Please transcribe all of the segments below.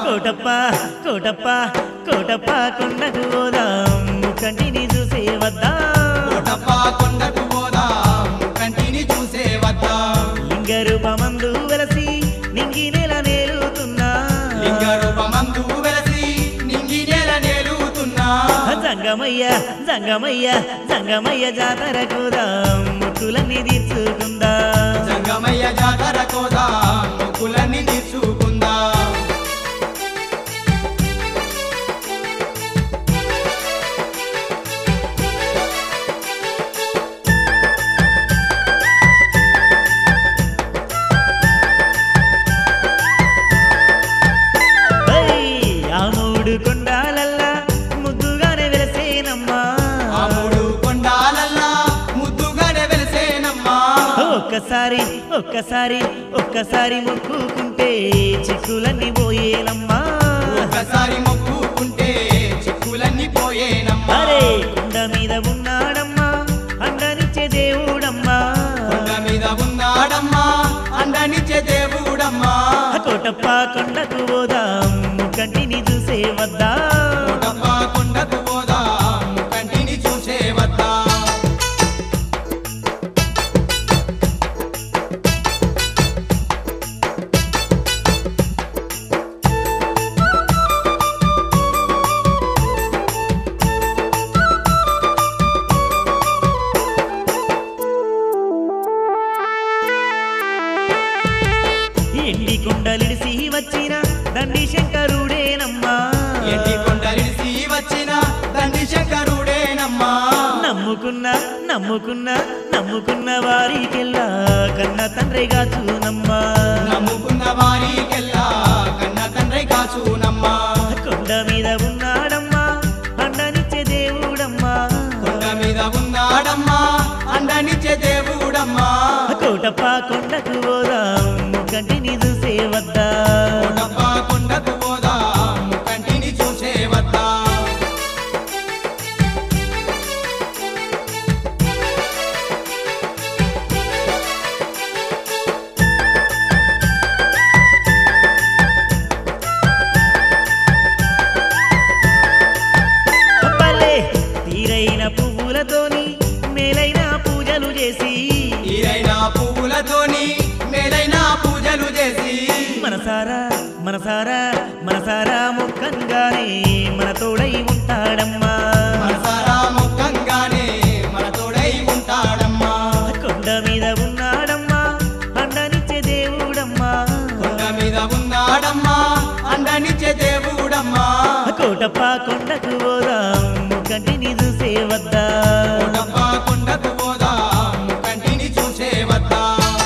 కోటప్ప కోటప్ప కోటప్ప కొండకు పోదాం కంటిని చూసే వద్దాం కోటప్ప కొండకు పోదాం కంటిని చూసే వద్దాం లింగ రూపమందు వెలసి నింగి నెల నేలుతున్నా లింగ రూపమందు వెలసి నింగి నేల నేలుతున్నా జంగమయ్య జంగమయ్య జంగమయ్య జాతర కూదాం ముక్కులన్నీ తీర్చుకుందాం జంగమయ్య జాతర కోదాం మొక్కులన్నీ తీర్చుకుందాం ఏయ్, ఆ మూడు కొండాలల్లా ముద్దుగానే వెలసేనమ్మా ఆ మూడు కొండాలల్లా ముద్దుగానే వెలిసేనమ్మా ఒక్కసారి ఒక్కసారి ఒక్కసారి మొక్కుకుంటే చిక్కులన్నీ పోయేనమ్మా ఒకసారి మొక్కుకుంటే చిక్కులన్నీ పోయేనమ్మా అరే కొండ మీద ఉన్నాడమ్మా అండనిచ్చే దేవుడమ్మా కొండ మీద ఉన్నాడమ్మా అండనిచ్చే దేవుడమ్మా కోటప్ప కొండకు పోదాం కంటిని చూసే వద్దా కోటప్ప కొండకు పోదాం కంటిని చూసే వద్దా ఎండి కొండలిడిసి వచ్చిన దండి శంకరుడేనమ్మా ఎట్టి కొండలిసి వచ్చిన దండి శంకరుడేనమ్మా నమ్ముకున్న నమ్ముకున్న నమ్ముకున్న వారికెల్లా కన్న తండ్రిగా చూనమ్మా నమ్ముకున్న వారికెల్లా కన్న తండ్రి కాచునమ్మా కొండ మీద ఉన్నాడమ్మా అండనిచ్చే దేవుడమ్మా కొండ మీద ఉన్నాడమ్మా అండనిచ్చే దేవుడమ్మా కోటప్ప కొండకు పోదాం కంటిని చూసే వద్దా కోటప్ప కొండకు పోదాం కంటిని చూసే వద్దా భలే తీరైన పువ్వులతోని మేలైన పూజలు చేసి ఈరైన పువ్వులతోని మేలైన పూజలు చేసి మనసారా మనసారా మనసారా ముఖంగానే మన తోడై ఉంటాడమ్మా మనసారా ముఖంగానే మన తోడై ఉంటాడమ్మా కొండ మీద ఉన్నాడమ్మా అండనిచ్చే దేవుడమ్మా కొండ మీద ఉన్నాడమ్మా అండనిచ్చే దేవుడమ్మా కోటప్ప కొండకు పోదాం కంటిని చూసే వద్దా కోటప్ప కొండకు పోదాం కంటిని చూసే వద్దా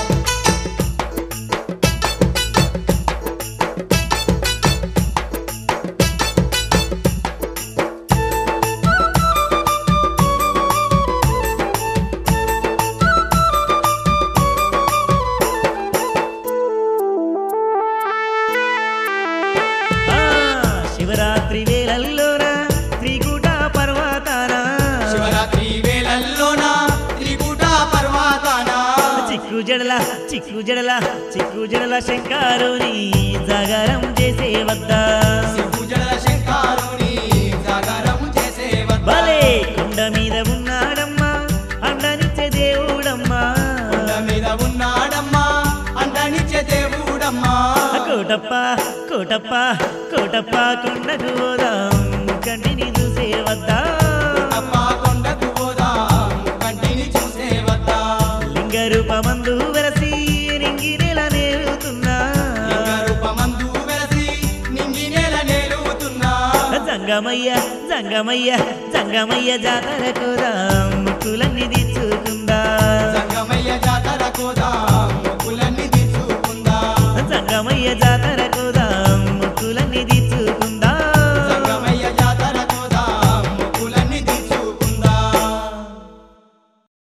ఆ, శివరాత్రి వేళల్లోన త్రికూట పర్వతాన శివరాత్రి వేళల్లోన త్రికూట పర్వతాన చిక్కు జడల చిక్కు జడల చిక్కు జడల శంకారుని జాగారం చేసే వద్దా పూజల శంకారుని జాగరం చేసే వద్దా భలే కొండ మీద ఉన్నాడమ్మా అండనిచ్చే దేవుడమ్మా కొండ మీద ఉన్నాడమ్మా అండనిచ్చే దేవుడమ్మా కోటప్ప కోటప్ప కోటప్ప కొండకు పోదాం కంటిని చూసే వద్దా కోటప్ప కొండకు పోదాం కంటిని చూసే వద్దా లింగ రూపమందు వెలసి రింగి నెల నేలుతున్నా లింగ రూపమందు వెలసి నింగి నేల నేలుతున్నా జంగమయ్య జంగమయ్య జంగమయ్య జాతర కోదాం ముక్కులన్నీ తీర్చుకుందా సంగమయ్య జాతర కోదాం